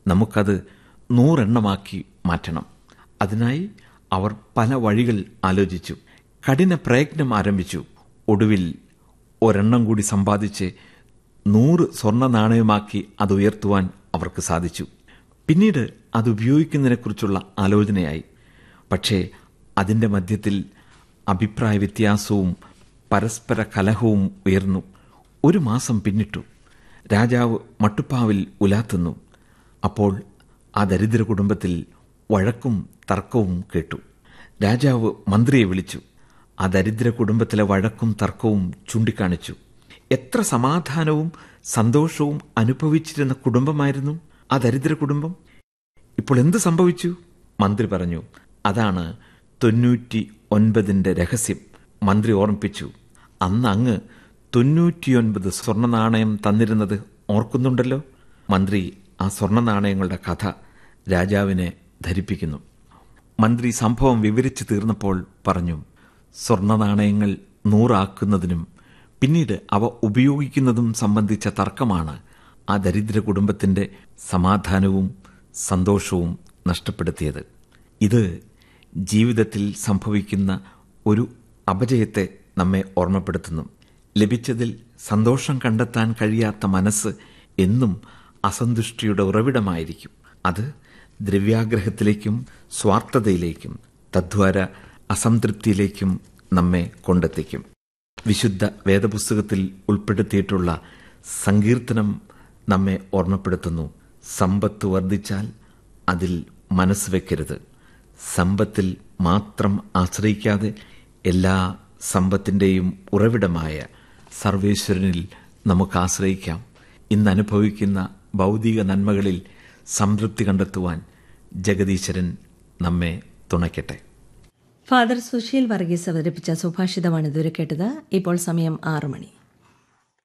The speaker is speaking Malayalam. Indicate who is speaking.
Speaker 1: നമുക്കത് നൂറെണ്ണമാക്കി മാറ്റണം അതിനായി അവർ പല വഴികൾ ആലോചിച്ചു കഠിന പ്രയത്നം ആരംഭിച്ചു ഒടുവിൽ ഒരെണ്ണം കൂടി സമ്പാദിച്ച് നൂറ് സ്വർണ്ണ നാണയമാക്കി അത് ഉയർത്തുവാൻ അവർക്ക് സാധിച്ചു പിന്നീട് അത് ഉപയോഗിക്കുന്നതിനെക്കുറിച്ചുള്ള ആലോചനയായി പക്ഷേ അതിൻ്റെ മധ്യത്തിൽ അഭിപ്രായ വ്യത്യാസവും പരസ്പര കലഹവും ഉയർന്നു ഒരു മാസം പിന്നിട്ടു രാജാവ് മട്ടുപ്പാവിൽ ഉലാത്തുന്നു അപ്പോൾ ആ ദരിദ്ര കുടുംബത്തിൽ വഴക്കും തർക്കവും കേട്ടു രാജാവ് മന്ത്രിയെ വിളിച്ചു ആ ദരിദ്ര കുടുംബത്തിലെ വഴക്കും തർക്കവും ചൂണ്ടിക്കാണിച്ചു എത്ര സമാധാനവും സന്തോഷവും അനുഭവിച്ചിരുന്ന കുടുംബമായിരുന്നു ആ ദരിദ്ര കുടുംബം ഇപ്പോൾ എന്ത് സംഭവിച്ചു മന്ത്രി പറഞ്ഞു അതാണ് തൊണ്ണൂറ്റി ഒൻപതിൻ്റെ രഹസ്യം മന്ത്രി ഓർമ്മിപ്പിച്ചു അന്ന് അങ്ങ് തൊണ്ണൂറ്റിയൊൻപത് സ്വർണ്ണ നാണയം തന്നിരുന്നത് ഓർക്കുന്നുണ്ടല്ലോ മന്ത്രി ആ സ്വർണ്ണ നാണയങ്ങളുടെ കഥ രാജാവിനെ ധരിപ്പിക്കുന്നു മന്ത്രി സംഭവം വിവരിച്ചു തീർന്നപ്പോൾ പറഞ്ഞു സ്വർണ്ണ നാണയങ്ങൾ നൂറാക്കുന്നതിനും പിന്നീട് അവ ഉപയോഗിക്കുന്നതും സംബന്ധിച്ച തർക്കമാണ് ആ ദരിദ്ര കുടുംബത്തിന്റെ സമാധാനവും സന്തോഷവും നഷ്ടപ്പെടുത്തിയത് ഇത് ജീവിതത്തിൽ സംഭവിക്കുന്ന ഒരു അപജയത്തെ നമ്മെ ഓർമ്മപ്പെടുത്തുന്നു ലഭിച്ചതിൽ സന്തോഷം കണ്ടെത്താൻ കഴിയാത്ത മനസ്സ് എന്നും അസന്തുഷ്ടിയുടെ ഉറവിടമായിരിക്കും അത് ദ്രവ്യാഗ്രഹത്തിലേക്കും സ്വാർത്ഥതയിലേക്കും തദ്വാര അസംതൃപ്തിയിലേക്കും നമ്മെ കൊണ്ടെത്തിക്കും വിശുദ്ധ വേദപുസ്തകത്തിൽ ഉൾപ്പെടുത്തിയിട്ടുള്ള സങ്കീർത്തനം നമ്മെ ഓർമ്മപ്പെടുത്തുന്നു സമ്പത്ത് വർദ്ധിച്ചാൽ അതിൽ മനസ്സ് വെക്കരുത് സമ്പത്തിൽ മാത്രം ആശ്രയിക്കാതെ എല്ലാ സമ്പത്തിൻ്റെയും ഉറവിടമായ സർവേശ്വരനിൽ നമുക്ക് ആശ്രയിക്കാം ഇന്ന് അനുഭവിക്കുന്ന ഭൗതിക നന്മകളിൽ സംതൃപ്തി കണ്ടെത്തുവാൻ ജഗദീശ്വരൻ നമ്മെ തുണയ്ക്കട്ടെ
Speaker 2: ഫാദർ സുശീൽ വർഗീസ് അവതരിപ്പിച്ച സുഭാഷിതമാണ് ഇതുവരെ കേട്ടത് ഇപ്പോൾ സമയം ആറു മണി